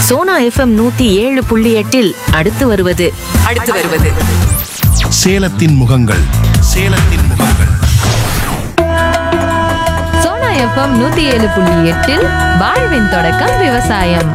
Sona FM நூத்தி ஏழு புள்ளி எட்டில் அடுத்து வருவது அடுத்து வருவது சேலத்தின் முகங்கள் சேலத்தின் முகங்கள் சோனா எஃப்எம் நூத்தி ஏழு புள்ளி எட்டில் வாழ்வின் தொடக்கம் விவசாயம்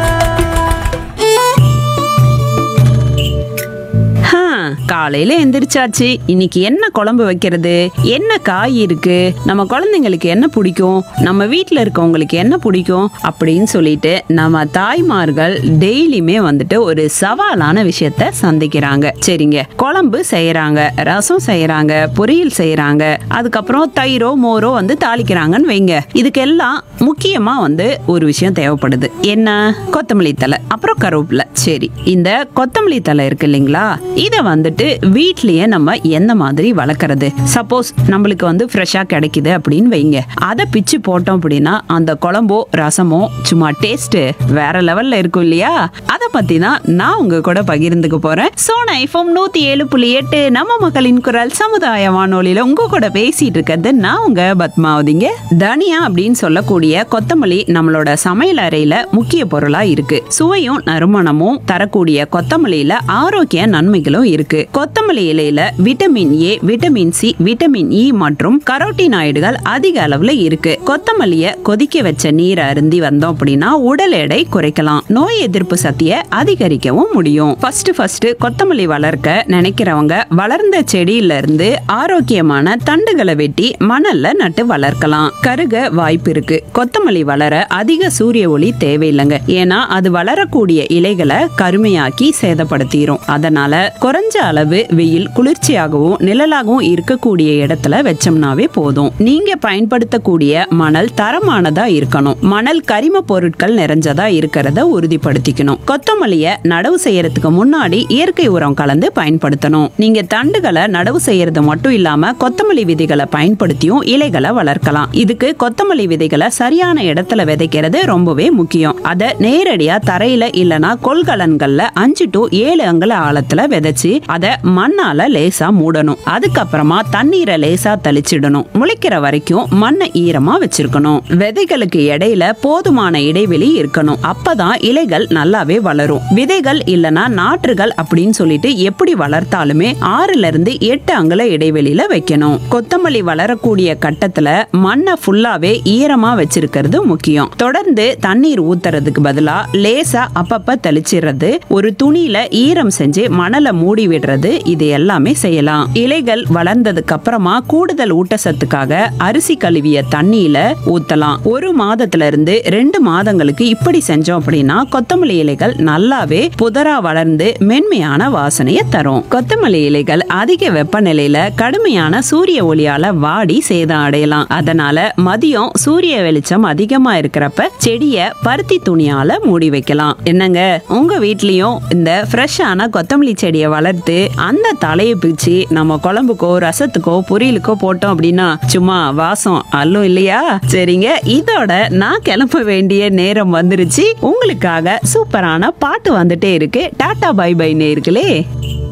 ஹம், காலையில எந்திரிச்சாச்சு இன்னைக்கு என்ன குழம்பு வைக்கிறது என்ன காய் இருக்கு நம்ம குழந்தைங்களுக்கு என்ன பிடிக்கும் நம்ம வீட்ல இருக்கவங்களுக்கு என்ன பிடிக்கும் அப்படின்னு சொல்லிட்டு நம்ம தாய்மார்கள் டெய்லியுமே வந்துட்டு ஒரு சவாலான விஷயத்த சந்திக்கிறாங்க சரிங்க குழம்பு செய்யறாங்க ரசம் செய்யறாங்க பொரியல் செய்யறாங்க அதுக்கப்புறம் தயிரோ மோரோ வந்து தாளிக்கிறாங்கன்னு வைங்க இதுக்கெல்லாம் முக்கியமா வந்து ஒரு விஷயம் தேவைப்படுது என்ன கொத்தமல்லி தலை அப்புறம் கருவேப்பிலை சரி இந்த கொத்தமல்லி தலை இருக்கு இல்லைங்களா இதை வந்துட்டு வீட்லயே நம்ம எந்த மாதிரி வளர்க்கறது சப்போஸ் நம்மளுக்கு வந்து ஃப்ரெஷ்ஷா கிடைக்குது அப்படின்னு வைங்க அதை பிச்சு போட்டோம் அப்படின்னா அந்த குழம்போ ரசமோ சும்மா டேஸ்ட் வேற லெவல்ல இருக்கும் இல்லையா அதை பத்தி தான் நான் உங்க கூட பகிர்ந்துக்க போறேன் சோனா ஐஃபோம் நூத்தி ஏழு புள்ளி எட்டு நம்ம மக்களின் குரல் சமுதாய வானொலியில உங்க கூட பேசிட்டு இருக்கிறது நான் உங்க பத்மாவதிங்க தனியா அப்படின்னு சொல்லக்கூடிய கொத்தமல்லி நம்மளோட சமையல் அறையில முக்கிய பொருளா இருக்கு சுவையும் நறுமணமும் தரக்கூடிய கொத்தமல்லியில ஆரோக்கிய நன்மைகளும் இருக்கு கொத்தமல்லி இலையில vitamin A vitamin C vitamin E மற்றும் கரோட்டினாய்டுகள் அதிக அளவுல இருக்கு கொத்தமல்லிய கொதிக்க வச்ச நீரை அருந்தி வந்தோம் அப்படின்னா உடல் எடை குறைக்கலாம் நோய் எதிர்ப்பு சக்தியை அதிகரிக்கவும் முடியும் ஃபர்ஸ்ட் ஃபர்ஸ்ட் கொத்தமல்லி வளர்க்க நினைக்கிறவங்க வளர்ந்த செடியில இருந்து ஆரோக்கியமான தண்டுகளை வெட்டி மணல்ல நட்டு வளர்க்கலாம் கருக வாய்ப்பு இருக்கு கொத்தமல்லி வளர அதிக சூரிய ஒளி தேவையில்லைங்க ஏன்னா அது வளரக்கூடிய இலைகளை கருமையாக்கி சேதப்படுத்திரும் அதனால குறைஞ்ச அளவு வெயில் குளிர்ச்சியாகவும் நிழலாகவும் இருக்கக்கூடிய இடத்துல வச்சோம்னாவே போதும் நீங்க பயன்படுத்தக்கூடிய மணல் தரமானதா இருக்கணும் மணல் கரிம பொருட்கள் நிறைஞ்சதா இருக்கிறத உறுதிப்படுத்திக்கணும் கொத்தமல்லிய நடவு செய்யறதுக்கு முன்னாடி இயற்கை உரம் கலந்து பயன்படுத்தணும் நீங்க தண்டுகளை நடவு செய்யறது மட்டும் இல்லாம கொத்தமல்லி விதைகளை பயன்படுத்தியும் இலைகளை வளர்க்கலாம் இதுக்கு கொத்தமல்லி விதைகளை சரியான இடத்துல விதைக்கிறது ரொம்பவே முக்கியம் அதை நேரடியா தரையில இல்லனா கொள்கலன்கள்ல அஞ்சு டு ஏழு அங்குல ஆழத்துல விதைச்சு அதை மண்ணால லேசா மூடணும் அதுக்கப்புறமா தண்ணீரை லேசா தெளிச்சிடணும் முளைக்கிற வரைக்கும் மண்ணை ஈரமா வச்சிருக்கணும் விதைகளுக்கு இடையில போதுமான இடைவெளி இருக்கணும் அப்பதான் இலைகள் நல்லாவே வளரும் விதைகள் இல்லனா நாற்றுகள் அப்படின்னு சொல்லிட்டு எப்படி வளர்த்தாலுமே ஆறுல இருந்து எட்டு அங்குல இடைவெளியில வைக்கணும் கொத்தமல்லி வளரக்கூடிய கட்டத்துல மண்ணை ஃபுல்லாவே ஈரமா வச்சிருக்கிறது முக்கியம் தொடர்ந்து தண்ணீர் ஊத்துறதுக்கு பதிலா லேசா அப்பப்ப தெளிச்சிடுறது ஒரு துணியில ஈரம் செஞ்சு மணலை மூடி விடுறது இது எல்லாமே செய்யலாம் இலைகள் வளர்ந்ததுக்கு அப்புறமா கூடுதல் ஊட்டச்சத்துக்காக அரிசி கழுவிய தண்ணியில ஊத்தலாம் ஒரு மாதத்துல இருந்து ரெண்டு மாதங்களுக்கு இப்படி செஞ்சோம் அப்படின்னா கொத்தமல்லி இலைகள் நல்லாவே புதரா வளர்ந்து மென்மையான வாசனையை தரும் கொத்தமல்லி இலைகள் அதிக வெப்பநிலையில கடுமையான சூரிய ஒளியால வாடி சேதம் அடையலாம் அதனால மதியம் சூரிய வெளிச்சம் அதிகமா இருக்கிறப்ப செடிய பருத்தி துணியால மூடி வைக்கலாம் என்னங்க உங்க வீட்லயும் இந்த ஃப்ரெஷ்ஷான கொத்தமல்லி செடியை வளர்த்து அந்த தலையை பிச்சு நம்ம குழம்புக்கோ ரசத்துக்கோ பொரியலுக்கோ போட்டோம் அப்படின்னா சும்மா வாசம் அல்லும் இல்லையா சரிங்க இதோட நான் கிளம்ப வேண்டிய நேரம் வந்துருச்சு உங்களுக்காக சூப்பரான பாட்டு வந்துட்டே இருக்கு டாடா பை பை நேர்களே